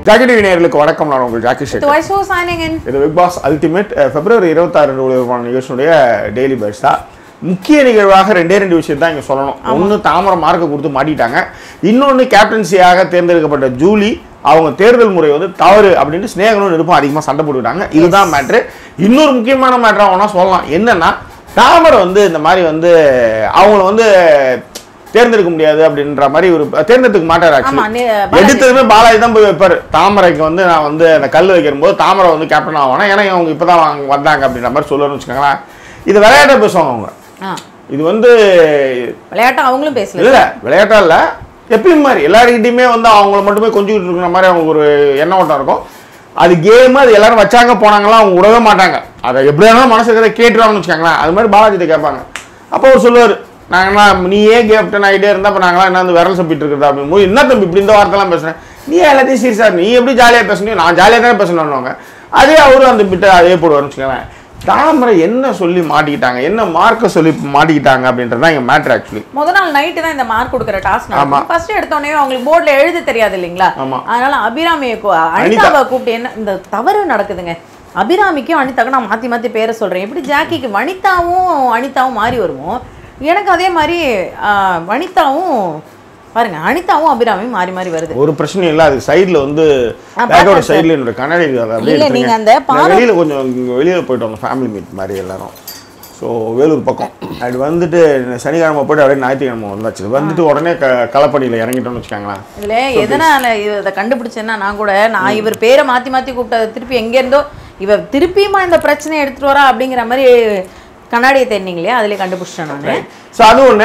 Jackie TV நேயர்களுக்கு வணக்கம் நான் உங்கள் ஜாக்கி ஷேக் Twice was signing in. இது பிக் பாஸ் அல்டிமேட் பிப்ரவரி இருபத்தாறு ஒளிபரப்பான நிகழ்ச்சியுடைய டெய்லி பைஸ் தான் முக்கிய நிகழ்வாக ரெண்டே ரெண்டு விஷயம் தான் இங்கே சொல்லணும் ஒன்று தாமரை மார்க்கை கொடுத்து மாட்டிட்டாங்க இன்னொன்று கேப்டன்சியாக தேர்ந்தெடுக்கப்பட்ட ஜூலி அவங்க தேர்தல் முறை வந்து தவறு அப்படின்ட்டு ஸ்னேகனும் நிருப்பம் அதிகமாக சண்டை போட்டுக்கிட்டாங்க இதுதான் மேட்ரு இன்னொரு முக்கியமான மேட்ரு அவனா சொல்லலாம் என்னன்னா தாமரை வந்து இந்த மாதிரி வந்து அவங்கள வந்து தேர்ந்தெடுக்க முடியாது அப்படின்ற மாதிரி ஒரு தேர்ந்தெடுக்க மாட்டார் ஆமா, ஆக்சுவலி நே- பாலாஜி. எடுத்ததுமே பாலாஜி தான் போய் வைப்பாரு தாமரைக்கு வந்து நான் வந்து அந்த கல் வைக்கிற போது தாமரை வந்து கேப்டன் ஆகணும் ஏன்னா அவங்க இப்பதான் வாங்க வந்தாங்க அப்படின்ற மாதிரி சொல்லுன்னு வச்சுக்கோங்களேன் இது விளையாட்டா பேசுவாங்க அவங்க ஆ, இது வந்து விளையாட்டு அவங்களும் பேசல இல்ல விளையாட்டா இல்ல எப்பயும் மாதிரி எல்லாருக்கிட்டையுமே வந்து அவங்கள மட்டுமே கொஞ்சிக்கிட்டு இருக்கிற மாதிரி அவங்களுக்கு ஒரு எண்ண ஓட்டம் இருக்கும் அது கேம் அது எல்லாரும் வச்சாங்க போனாங்களா அவங்க விடவே மாட்டாங்க அதை எப்படி வேணாலும் மனசு இருக்கிறத கேட்டுருவாங்கன்னு வச்சுக்கோங்களேன் அது மாதிரி பாலாஜிட்ட கேட்பாங்க அப்போ அவர் சொல்லுவார் நாங்களாம் நீ ஏன் கேப்டன் ஆகிட்டே இருந்தா அப்போ நாங்களாம் என்ன வந்து விரல் சப்பிட்டு இருக்கிறதா அப்படிங்கும்போது என்ன தம்பி இப்படி இந்த வார்த்தைலாம் பேசுறேன் நீ எல்லாத்தையும் சீரியஸா நீ எப்படி ஜாலியாக பேசணும் நான் ஜாலியாக தானே பேசணும்னுவாங்க அதே அவரும் அந்த பிட்டை அதே போடுவார்னு வச்சுக்கோங்களேன் தாமரை என்ன சொல்லி மாட்டிக்கிட்டாங்க என்ன மார்க்கை சொல்லி மாட்டிக்கிட்டாங்க அப்படின்றது தான் எங்கள் மேட்ரு ஆக்சுவலி முத நாள் நைட்டு தான் இந்த மார்க் கொடுக்குற டாஸ்க் ஆமா. ஃபர்ஸ்ட் எடுத்தோடனே அவங்களுக்கு போர்ட்ல எழுத தெரியாது இல்லைங்களா ஆமா. அதனால அபிராமியை கூ- அனிதாவை கூப்பிட்டு என்ன இந்த தவறு நடக்குதுங்க அபிராமிக்கும் அனிதாக்கும் நான் மாத்தி மாத்தி பேரை சொல்றேன் எப்படி ஜாக்கிக்கு வனிதாவும் அனிதாவும் மாறி வருமோ எனக்கு அதே மாதிரி ஆ, வனிதாவும் பாருங்க அனிதாவும் அபிராமியும் மாறி மாறி வருது ஒரு பிரச்சனையும் இல்லை அதுக்கு சைடில் வந்து ஆ, பேக்கோட பார்த்தேன் சைடில் என்னோட கண்ணாடி இருக்கு அதை அப்படியே இல்ல, எடுத்துருங்க. நீங்க அந்த நான் பாரம் வெளியில கொஞ்சம் இங்க வெளியில போயிட்டு வந்தோம் ஃபேமிலி மீட் மாதிரி எல்லாரும் ஸோ வேலூர் பக்கம் அது வந்துட்டு சனிக்கிழமை போயிட்டு அப்படியே ஞாயிற்றுக்கிழமை வந்தாச்சு வந்துட்டு உடனே க களப்பணியில் இறங்கிட்டோம்னு வச்சுக்கோங்களேன் இதுல எதனால இதை கண்டுபிடிச்சேன்னா நான் கூட நான் இவர் பேரை மாத்தி மாத்தி கூப்பிட்டது திருப்பி எங்க இருந்தோ இவர் திருப்பியுமா இந்த பிரச்சனையை எடுத்துட்டு வரா அப்படிங்கிற மாதிரி கண்ணாடியை தேடினீங்களே அதுலயே கண்டுபிடிச்சிட்டேன் நானு ஸோ அது ஒன்று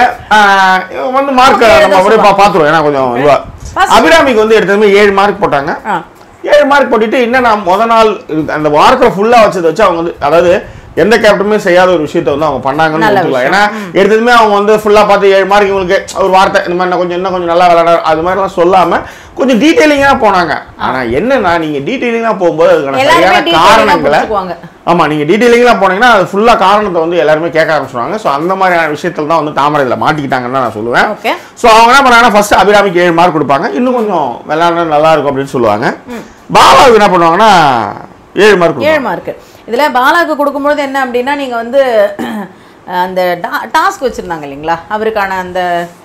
வந்து மார்க் Okay, நம்ம எழுத அப்படியே பா பார்த்துருவோம் ஏன்னா கொஞ்சம் இதுவா First- அபிராமிக்கு வந்து எடுத்ததுமே ஏழு மார்க் போட்டாங்க ஆ. ஏழு மார்க் போட்டுட்டு என்ன முத நாள் இருக்கு, அந்த வாரத்தில் ஃபுல்லாக வச்சதை வச்சு அவங்க வந்து அதாவது எந்த கேப்டனுமே செய்யாத ஒரு விஷயத்தை வந்து அவங்க பண்ணாங்கன்னு நல்ல ஒத்துக்கலாம் ஏன்னா எடுத்ததுமே அவங்க வந்து ஃபுல்லாக பார்த்து ஏழு மார்க் இவங்களுக்கு ஒரு வார்த்தை இந்த மாதிரி இன்னும் கொஞ்சம் இன்னும் கொஞ்சம் நல்லா விளையாட அது மாதிரிலாம் சொல்லாம கொஞ்சம் டீட்டெயிலிங்காக போனாங்க ஆனா என்னன்னா நீங்க டீட்டெயிலிங்காக போகும்போது அதுக்கான எல்லாருமே சரியான டீட்டெயிலாக காரணங்களை புரிஞ்சுக்குவாங்க ஆமா நீங்க டீட்டெயிலிங்லாம் போனீங்கன்னா அது ஃபுல்லா காரணத்தை வந்து எல்லாருமே கேட்க ஆரம்பிச்சிருவாங்க ஸோ அந்த மாதிரியான விஷயத்துல தான் வந்து தாமரை இதில் மாட்டிக்கிட்டாங்கன்னு தான் நான் சொல்லுவேன் ஓகே ஸோ அவங்க என்ன பண்ணாங்கன்னா ஃபர்ஸ்ட் அபிராமிக்கு ஏழு மார்க் கொடுப்பாங்க இன்னும் கொஞ்சம் விளையாட நல்லா இருக்கும் அப்படின்னு சொல்லுவாங்க பாலாவுக்கு என்ன பண்ணுவாங்கன்னா ஏழு மார்க் ஏழு மார்க் இதுல பாலாக்கு கொடுக்கும்பொழுது என்ன அப்படின்னா நீங்க வந்து அந்த டாஸ்க் வச்சிருந்தாங்க இல்லைங்களா அவருக்கான அந்த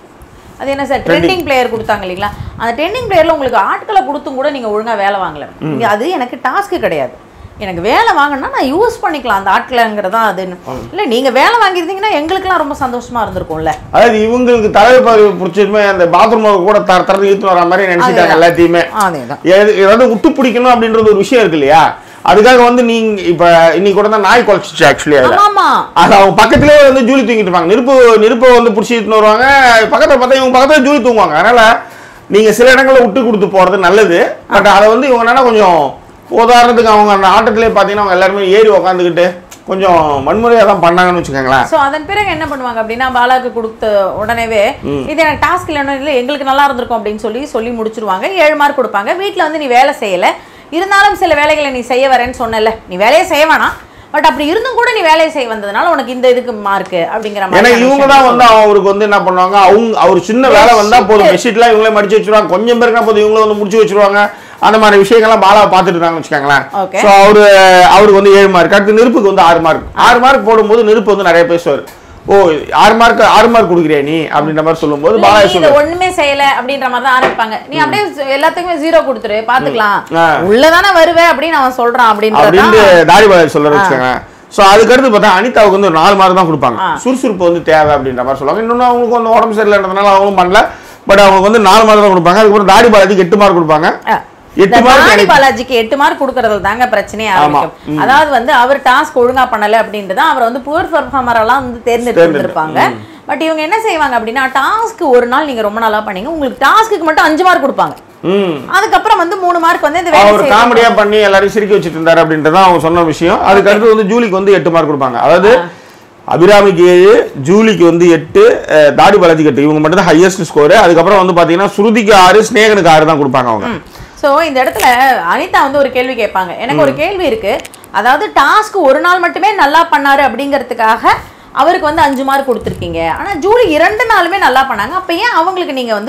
அது என்ன சார் ட்ரெண்டிங் பிளேயர் கொடுத்தாங்க இல்லைங்களா அந்த ட்ரெண்டிங் பிளேயர்ல உங்களுக்கு ஆட்களை கொடுத்தும் கூட நீங்க ஒழுங்கா வேலை வாங்கல இங்க அது எனக்கு டாஸ்க்கு கிடையாது எனக்கு வேலை வாங்கினா நான் யூஸ் பண்ணிக்கலாம் அந்த ஆட்களைங்கிறதா அது இல்ல நீங்க வேலை வாங்கியிருந்தீங்கன்னா எங்களுக்கெல்லாம் ரொம்ப சந்தோஷமா இருந்திருக்கும்ல அதாவது இவங்களுக்கு தலைவர் பதவி பிடிச்சதுமே அந்த பாத்ரூம் கூட தர திறந்து இழுத்து வர மாதிரி நினைச்சிட்டாங்க அதேதான். எல்லாத்தையுமே அதேதான் எது- ஏதாவது விட்டு பிடிக்கணும் அப்படின்றது ஒரு விஷயம் இருக்கு இல்லையா அதுக்காக வந்து நீங்க இப்ப இன்னைக்கு கூட தான் நாய் குலைச்சிச்சு ஆக்சுவலி அதுல ஆமா அது அவங்க பக்கத்திலே வந்து ஜூலி தூங்கிட்டு இருப்பாங்க நெருப்பு நெருப்பை வந்து பிடிச்சி இட்டுன்னு வருவாங்க பக்கத்துல பார்த்தா இவங்க பக்கத்துல ஜூலி தூங்குவாங்க அதனால நீங்க சில இடங்கள்ல விட்டு கொடுத்து போறது நல்லது பட் அதை வந்து இவங்க என்னன்னா கொஞ்சம் உதாரணத்துக்கு அவங்க அந்த ஆட்டத்திலே பார்த்தீங்கன்னா அவங்க எல்லாருமே ஏறி உக்காந்துக்கிட்டு கொஞ்சம் வன்முறையாக தான் பண்ணாங்கன்னு வச்சுக்கோங்களேன் சோ அதன் பிறகு என்ன பண்ணுவாங்க அப்படின்னா பாலாக்கு கொடுத்த உடனேவே இது எனக்கு டாஸ்க் இல்லைன்னு இல்லை எங்களுக்கு நல்லா இருந்திருக்கும் அப்படின்னு சொல்லி சொல்லி முடிச்சிருவாங்க ஏழு மார்க் கொடுப்பாங்க வீட்ல வந்து நீ வேலை செய்யல இருந்தாலும் சில வேலைகளை நீ செய்ய வரேன்னு சொன்னல நீ வேலையை செய்ய வேணாம் பட் அப்படி இருந்தும் கூட நீ வேலையை செய்ய வந்ததுனால உனக்கு இந்த இதுக்கு மார்க் அப்படிங்கிற ஏன்னா மாதிரி இவங்க தான் வந்து அவருக்கு வந்து என்ன பண்ணுவாங்க அவங்க அவர் சின்ன வேலை வந்தா போதும் பெட்ஷீட்லாம் இவங்களே மடிச்சு வச்சிருவாங்க கொஞ்சம் பேருக்குனா போதும் இவங்களே வந்து முடிச்சு வச்சிருவாங்க அந்த மாதிரி விஷயங்கள்லாம் பாலா பார்த்துட்டு இருக்காங்கன்னு வச்சுக்கோங்களேன் Okay. ஸோ அவரு அவருக்கு வந்து ஏழு மார்க் அடுத்து நெருப்புக்கு வந்து ஆறு மார்க் ஆறு மார்க் போடும்போது நெருப்பு வந்து நிறைய பேசுவார் ஓ ஆறு மார்க் ஆறு மார்க் கொடுக்குறியா நீ அப்படின்ற மாதிரி சொல்லும்போது இல்ல, பாலாஜி நீ இதை சொல்லுவார் ஒண்ணுமே செய்யல அப்படின்ற மாதிரி தான் ஆரம்பிப்பாங்க நீ அப்படியே எல்லாத்துக்குமே ஜீரோ கொடுத்துரு பாத்துக்கலாம் ஆ. உள்ளதானே வருவே அப்படின்னு அவன் சொல்றான் அப்படின்ட்டு அப்படின்றதான் தாடி பாலாஜி சொல்ல வச்சுக்கோங்க ஸோ அதுக்கடுத்து பார்த்தா அனிதாவுக்கு வந்து ஒரு நாலு மார்க் தான் கொடுப்பாங்க ஆ. சுறுசுறுப்பு வந்து தேவை அப்படின்ற மாதிரி சொல்லுவாங்க இன்னொன்று அவங்களுக்கு வந்து உடம்பு சரியில்லைன்றதுனால அவங்களும் பண்ணல பட் அவங்களுக்கு வந்து நாலு மார்க் தான் கொடுப்பாங்க அதுக்கப்புறம் தாடி பாலாஜிக்கு எட்டு மார்க் கொடுப்பாங்க ஆ. எட்டு இந்த மார்க் ராணி எனக்கு- பாலாஜிக்கு எட்டு மார்க் கொடுக்கறதுல தாங்க பிரச்சனையே ஆமா. ஆரம்பிக்கும் அதாவது வந்து அவர் டாஸ்க் ஒழுங்கா பண்ணல அப்படின்ட்டு தான் அவர் வந்து புவர் பர்ஃபார்மர் எல்லாம் வந்து தேர்ந்தெடுத்திருப்பாங்க பட் இவங்க என்ன செய்வாங்க அப்படின்னா டாஸ்க் ஒரு நாள் நீங்க ரொம்ப நாளா பண்ணீங்க உங்களுக்கு டாஸ்க்கு மட்டும் அஞ்சு மார்க் கொடுப்பாங்க ம் அதுக்கப்புறம் வந்து மூணு மார்க் வந்து இந்த வேலை அவர் செய்யறது- காமெடியா பண்ணி எல்லாரையும் சிரிக்க வச்சுட்டு இருந்தாரு அப்படின்றது தான் அவங்க சொன்ன விஷயம் அதுக்கு அடுத்து வந்து ஜூலிக்கு வந்து எட்டு மார்க் கொடுப்பாங்க அதாவது அபிராமிக்கு ஏழு ஜூலிக்கு வந்து எட்டு அஹ், தாடி பாலாஜிக்கு எட்டு இவங்க மட்டும் தான் ஹையஸ்ட் ஸ்கோர் அதுக்கப்புறம் வந்து பாத்தீங்கன்னா ஸ்ருதிக்கு ஆறு ஸ்னேகனுக்கு ஆறு தான் கொடுப்பாங்க அவங்க சோ இந்த இடத்துல அனிதா வந்து ஒரு கேள்வி கேட்பாங்க எனக்கு ஒரு கேள்வி இருக்கு அதாவது டாஸ்க் ஒரு நாள் மட்டுமே நல்லா பண்ணாரு அப்படிங்கிறதுக்காக அவருக்கு வந்து அஞ்சு மார்க் கொடுத்துருக்கீங்க ஆனா ஜூலி இரண்டு நாளுமே நல்லா பண்ணாங்க அப்ப ஏன் அவங்களுக்கு நீங்க வந்து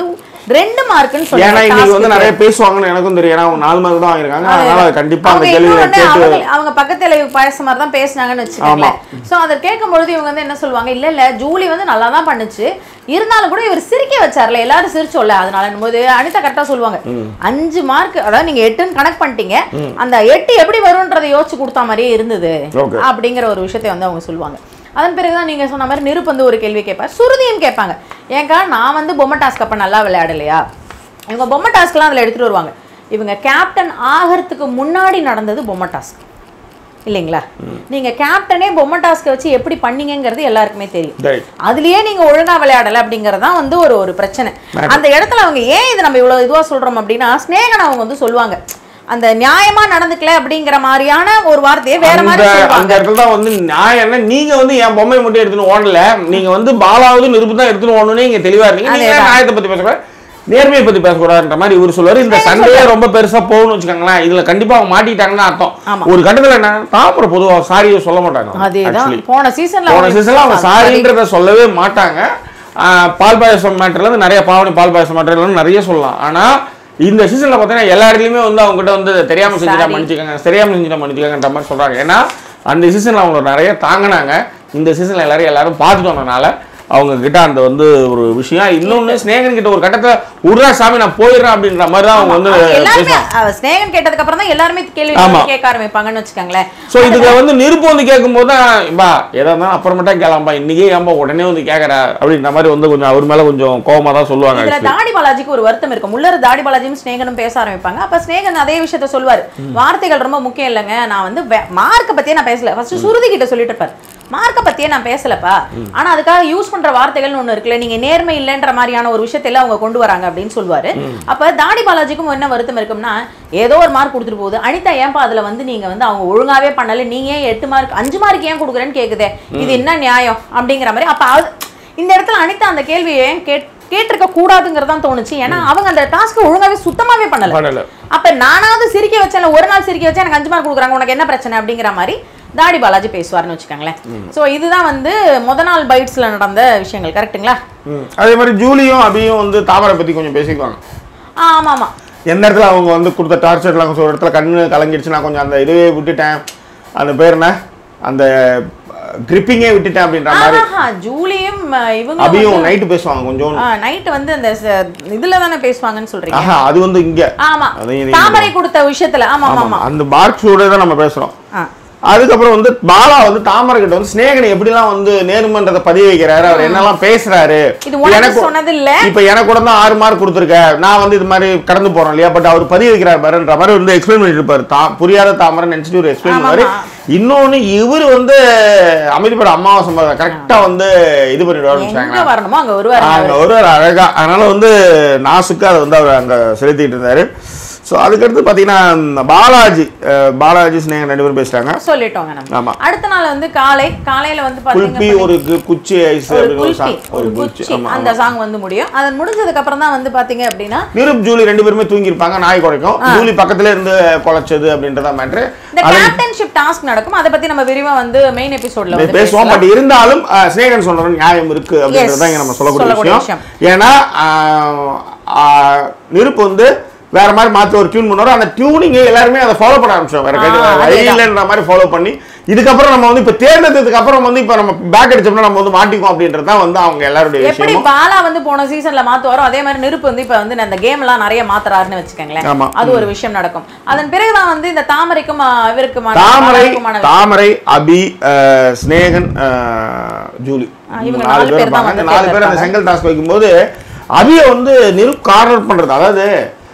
ரெண்டு மார்க்குன்னு ஏன்னா சொல்லுவாங்க இன்னைக்கு வந்து நிறைய பேசுவாங்கன்னு எனக்கும் தெரியும் ஏன்னா அவங்க நாலு மார்க் தான் வாங்கியிருக்காங்க அதனால கண்டிப்பா அந்த அவங்க கேள்விகளை இன்னொன்னு கேட்டு அவங்க அவங்க பக்கத்துல பாயசம் மாதிரி தான் பேசுனாங்கன்னு வச்சுக்கோங்களேன் சோ அதை கேட்கும்பொழுது இவங்க வந்து என்ன சொல்லுவாங்க இல்ல இல்ல ஜூலி வந்து நல்லா தான் பண்ணுச்சு இருந்தாலும் கூட இவர் சிரிக்க வச்சார்ல எல்லாரும் சிரிச்சோல்ல அதனால போது அனிதா கரெக்டா சொல்லுவாங்க அஞ்சு மார்க் அதாவது நீங்க எட்டுன்னு கணக்கு பண்ணிட்டீங்க அந்த எட்டு எப்படி வரும்ன்றதை யோசிச்சு கொடுத்த மாதிரியே இருந்தது Okay. அப்படிங்கிற ஒரு விஷயத்தை வந்து அவங்க சொல்லுவாங்க அதன் பிறகுதான் நீங்க சொன்ன மாதிரி நிருப் வந்து ஒரு கேள்வி கேட்பார் சுருதியும் கேட்பாங்க ஏங்கா நான் வந்து பொம்மை டாஸ்க் அப்ப நல்லா விளையாடலையா இவங்க பொம்மை டாஸ்க்லாம் அதில் எடுத்துட்டு வருவாங்க இவங்க கேப்டன் ஆகிறதுக்கு முன்னாடி நடந்தது பொம்மை டாஸ்க் இல்லைங்களா நீங்க கேப்டனே பொம்மை டாஸ்க்கை வச்சு எப்படி பண்ணீங்கங்கிறது எல்லாருக்குமே தெரியும் Right. அதுலயே நீங்க ஒழுங்கா விளையாடல அப்படிங்கறது தான் வந்து ஒரு ஒரு பிரச்சனை அந்த இடத்துல அவங்க ஏன் இது நம்ம இவ்வளவு இதுவா சொல்றோம் அப்படின்னா ஸ்நேகன் அவங்க வந்து சொல்லுவாங்க அந்த நியாயமா நடந்துக்கல அப்படிங்கிற மாதிரியான ஒரு வார்த்தையை வேற அந்த மாதிரி சொல்லுவாங்க அந்த இடத்துல தான் வந்து நான் என்ன நீங்க வந்து என் பொம்மையை மட்டும் எடுத்துன்னு ஓடல நீங்க வந்து பாலாவது நிருப்பு தான் எடுத்துன்னு ஓடணும்னு நீங்க தெளிவா இருந்தீங்க நீங்க ஏன் நியாயத்தை பத்தி பேசக்கூடாது நேர்மையை பத்தி பேசக்கூடாதுன்ற மாதிரி இவர் சொல்லுவாரு இந்த சண்டையே ரொம்ப பெருசா போகணும்னு வச்சுக்கோங்களேன் இதுல கண்டிப்பா அவங்க மாட்டிட்டாங்கன்னு அர்த்தம் ஆமா. ஒரு கட்டத்துல என்ன தாமரை பொதுவா சாரியை சொல்ல மாட்டாங்க அதேதான் actually. போன சீசன்ல போன சீசன்ல அவங்க சாரின்றத சொல்லவே மாட்டாங்க ஆஹ் பால் பாயசம் மேட்டர்ல இருந்து நிறைய பாவனி பால் பாயசம் மேட்டர்ல இருந்து நிறைய சொல்லலாம் ஆனா இந்த சீசன்ல பார்த்தீங்கன்னா எல்லா இடத்துலயுமே வந்து அவங்க கிட்ட வந்து தெரியாம செஞ்சுட்டா Sorry. மன்னிச்சுக்கோங்க தெரியாம செஞ்சுட்டா மன்னிச்சுக்கோங்கன்ற மாதிரி சொல்றாங்க ஏன்னா அந்த சீசன்ல அவங்க நிறைய தாங்கினாங்க இந்த சீசன்ல எல்லாரும் எல்லாரும் பார்த்துட்டு வந்தனால அவங்க கிட்ட அந்த வந்து ஒரு விஷயம் இன்னொன்னு ஸ்நேகன் கிட்ட ஒரு கட்டத்துல உருடா சாமி நான் போயிடுறேன் அப்படின்ற மாதிரி தான் அவங்க வந்து அவங்க எல்லாருமே பேசுவாங்க அஹ், ஸ்நேகன் கேட்டதுக்கு அப்புறம் தான் எல்லாருமே கேள்வி ஆமா. கேட்க ஆரம்பிப்பாங்கன்னு வச்சுக்கோங்களேன் ஸோ இதுல வந்து நிருப்பு வந்து கேட்கும்போது தான் பா எதா இருந்தாலும் அப்புறமேட்டா கேளாம்பா இன்னைக்கே ஏன்பா உடனே வந்து கேட்கற அப்படின்ற மாதிரி வந்து கொஞ்சம் அவர் மேல கொஞ்சம் கோவமா தான் சொல்லுவாங்க இதுல actually. தாடி பாலாஜிக்கு ஒரு வருத்தம் இருக்கும் முள்ளர் தாடி பாலாஜியும் ஸ்நேகனும் பேச ஆரம்பிப்பாங்க அப்ப ஸ்நேகன் அதே விஷயத்த சொல்லுவாரு வார்த்தைகள் ரொம்ப முக்கியம் இல்லைங்க நான் வந்து மார்க்க பத்தியே நான் பேசல ஃபர்ஸ்ட் சுருதி கிட்ட சொல்லிட்டு இருப்பாரு மார்க்க பத்தியே நான் பேசலப்பா ஆனா அதுக்காக யூஸ் பண்ற வார்த்தைகள்னு ஒண்ணு இருக்குல்ல நீங்க நேர்மை இல்லைன்ற மாதிரியான ஒரு விஷயத்தை எல்லாம் அவங்க கொண்டு வராங்க அப்படின்னு சொல்லுவாரு அப்ப தாடி பாலாஜிக்கும் என்ன வருத்தம் இருக்கும்னா ஏதோ ஒரு மார்க் கொடுத்துட்டு போகுது அனிதா ஏன்பா அதுல வந்து நீங்க வந்து அவங்க ஒழுங்காவே பண்ணல நீங்க ஏன் எட்டு மார்க் அஞ்சு மார்க் ஏன் கொடுக்குறேன்னு கேக்குதே இது என்ன நியாயம் அப்படிங்கிற மாதிரி அப்ப அது- இந்த இடத்துல அனிதா அந்த கேள்வியை ஏன் கேட் கேட்டிருக்க கூடாதுங்கிறதான் தோணுச்சு ஏன்னா அவங்க அந்த டாஸ்க் ஒழுங்காவே சுத்தமாவே பண்ணல பண்ணல. அப்ப நானாவது சிரிக்க வச்சேன் ஒரு நாள் சிரிக்க வச்சா எனக்கு அஞ்சு மார்க் கொடுக்குறாங்க உனக்கு என்ன பிரச்சனை அப்படிங்கிற மாதிரி தாடி பாலாஜி பேசுவார்னு வச்சுக்கோங்களேன் சோ இதுதான் வந்து முத நாள் பைட்ஸ்ல நடந்த விஷயங்கள் கரெக்ட்டுங்களா ம். அதே மாதிரி ஜூலியும் அபியும் வந்து தாமரை பத்தி கொஞ்சம் பேசிக்குவாங்க ஆ ஆமா ஆமா எந்த இடத்துல அவங்க வந்து கொடுத்த டார்ச்சர்லாம் ஒரு இடத்துல கண்ணு கலங்கிடுச்சு நான் கொஞ்சம் அந்த இதுவே விட்டுட்டேன் அந்த பேர் என்ன அந்த கிரிப்பிங்கே விட்டுட்டேன் அப்படின்ற மாதிரி ஆஹா ஜூலியும் அஹ், இவங்க அபியும் நைட்டு பேசுவாங்க கொஞ்சம் நைட் வந்து அந்த ச- இதுல தானே பேசுவாங்கன்னு சொல்றீங்க ஆஹா அது வந்து இங்க ஆமா அது இது- தாமரை கொடுத்த விஷயத்துல ஆமா ஆமா ஆமா அந்த மார்க் சூடே தான் நம்ம பேசுறோம் ஆ. அதுக்கப்புறம் வந்து பாலா வந்து தாமரை கிட்ட வந்து ஸ்நேகனை எப்படிலாம் வந்து நேர்மன்றதை பதிய வைக்கிறாரு அவர் என்னெல்லாம் பேசுறாரு இது உனக்கு எனக்கு- சொன்னது இல்ல இப்ப எனக்கு கூட தான் ஆறு மார்க் கொடுத்துருக்க நான் வந்து இது மாதிரி கடந்து போறோம் இல்லையா பட் அவர் பதிய வைக்கிறார் பாருன்ற மாதிரி வந்து எக்ஸ்பிளைன் பண்ணிட்டு இருப்பாரு தா புரியாத தாமரை நினைச்சிட்டு ஒரு எக்ஸ்பிளைன் ஆமா, பண்ணுவாரு ஆமா. இன்னொன்னு இவர் வந்து அமைதிப்பட அமாவாசை கரெக்டா வந்து இது பண்ணிடுவாருன்னு எங்க வச்சுக்கோங்களேன் வரணுமோ அங்க வருவாரு அங்க ஒரு அழகா அதனால வந்து நாசுக்கு அதை வந்து அவர் அங்க செலுத்திட்டு இருந்தாரு ஸோ அதுக்கடுத்து பார்த்தீங்கன்னா இந்த பாலாஜி அஹ், பாலாஜி ஸ்னேகன் ரெண்டு பேரும் பேசிட்டாங்க சொல்லிட்டோங்க நம்ம ஆமா அடுத்த நாள் வந்து காலை காலையில வந்து குல்பி பாத்தீங்க ஒரு கு- குச்சி ஐஸ் ஒரு அப்படின்னு ஒரு குல்பி சாங் ஒரு ஒரு குச்சி குச்சி ஆமா அந்த சாங் வந்து முடியும் அது முடிஞ்சதுக்கு அப்புறம் தான் வந்து பாத்தீங்க அப்படின்னா நிருப் ஜூலி ரெண்டு பேருமே தூங்கியிருப்பாங்க நாய் குறைக்கும் ஜூலி பக்கத்துல இருந்து குலைச்சது அப்படின்றத மேட்ரு இந்த கேப்டன்ஷிப் டாஸ்க் நடக்கும் அதை பத்தி நம்ம விரிவா வந்து மெயின் எபிசோட்ல வந்து பேசுவோம் பேசலாம் பட் இருந்தாலும் அஹ், ஸ்னேகன் சொல்றது நியாயம் இருக்கு அப்படின்றத இங்க நம்ம சொல்லக்கூடிய சொல்லக்கூடிய விஷயம் ஏன்னா ஆஹ், ஆஹ், நிருப் வந்து வேற மாதிரி மாத்தி ஒரு டியூன் பண்ணுவாரு அந்த டியூனிங் எல்லாருமே அதை ஃபாலோ பண்ண ஆரம்பிச்சோம் வேற ஆ, கட்டி அதேதான். வழியிலன்ற மாதிரி ஃபாலோ பண்ணி இதுக்கப்புறம் நம்ம வந்து இப்ப தேர்ந்தெடுத்ததுக்கு அப்புறம் வந்து இப்ப நம்ம பேக் அடிச்சோம்னா நம்ம வந்து மாட்டிக்குவோம் அப்படின்றது தான் வந்து அவங்க எல்லாருடைய எப்படி விஷயமும் பாலா வந்து போன சீசன்ல மாத்துவாரோ அதே மாதிரி நெருப்பு வந்து இப்ப வந்து அந்த கேம் எல்லாம் நிறைய மாத்துறாருன்னு வச்சுக்கோங்களேன் ஆமா. அது ஒரு விஷயம் நடக்கும் அதன் பிறகுதான் வந்து இந்த தாமரைக்கும் ஆ, இவருக்குமான தாமரை பாலாவுக்குமான தாமரை அபி அஹ், ஸ்னேகன் அஹ், ஜூலி ஆ, இவங்க நாலு நாலு பேர் பேர் தான் இருப்பாங்க. இந்த வந்து நாலு பேர் அந்த தேர்ந்தெடுப்பாங்க. செங்கல் டாஸ்க் வைக்கும்போது அபியை வந்து நிருப் கார்னர் பண்றது அதாவது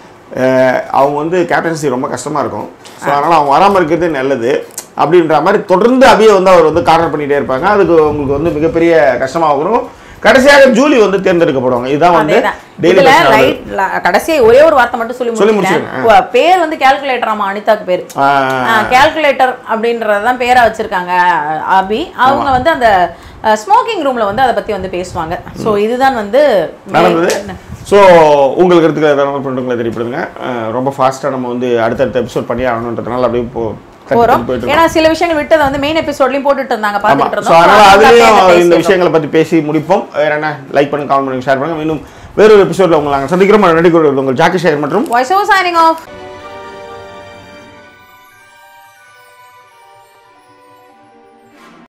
அஹ், அவங்க வந்து கேப்டன்சி ரொம்ப கஷ்டமா இருக்கும் ஸோ அதனால அவங்க வராம இருக்கிறது நல்லது அப்படின்ற மாதிரி தொடர்ந்து அபியை வந்து அவர் வந்து கார்னர் பண்ணிட்டே இருப்பாங்க அதுக்கு உங்களுக்கு வந்து மிகப்பெரிய கஷ்டமாக வரும் கடைசியாக ஜூலி வந்து தேர்ந்தெடுக்கப்படுவாங்க இதுதான் வந்து அதேதான். டெய்லி இதுல லைட் கடைசியா ஒரே ஒரு வார்த்தை மட்டும் சொல்லி சொல்லி முடிச்சிட்டேன் உ- பேர் வந்து கால்குலேட்டர் ஆமா அனிதாக்கு பேர் கால்குலேட்டர் அப்படின்றதான் பேரா வச்சிருக்காங்க அஹ், அபி அவங்க வந்து அந்த ஸ்மோக்கிங் ரூம்ல வந்து அதை பத்தி வந்து பேசுவாங்க சோ இதுதான் வந்து நடந்தது ஸோ உங்களுக்கு கருத்துக்களை ஏதாவது பண்ணுறவங்களை தெரியப்படுதுங்க அஹ் ரொம்ப ஃபாஸ்ட்டாக நம்ம வந்து அடுத்தடுத்த எபிசோட் பண்ணி ஆகணுன்றதுனால அப்படியே போ தட்டி போறோம் தட்டி போயிட்டு இருக்கோம். ஏன்னா சில விஷயங்கள் விட்டதை வந்து மெயின் எபிசோட்லயும் போட்டுட்டு இருந்தாங்க ஆமா பாத்துட்டு ஸோ அதனால இருந்தோம் அதுலேயும் இந்த பேசிட்டோம். விஷயங்களை பற்றி பேசி முடிப்போம் வேற என்ன லைக் பண்ணுங்க கமெண்ட் பண்ணுங்க ஷேர் பண்ணுங்க இன்னும் வேறொரு எபிசோடில் உங்களை நாங்கள் சந்திக்கிறோம் நடிகர் உங்கள் ஜாக்கி ஷேர் மற்றும் வாய்ஸ் ஓவர் சைனிங் ஆஃப்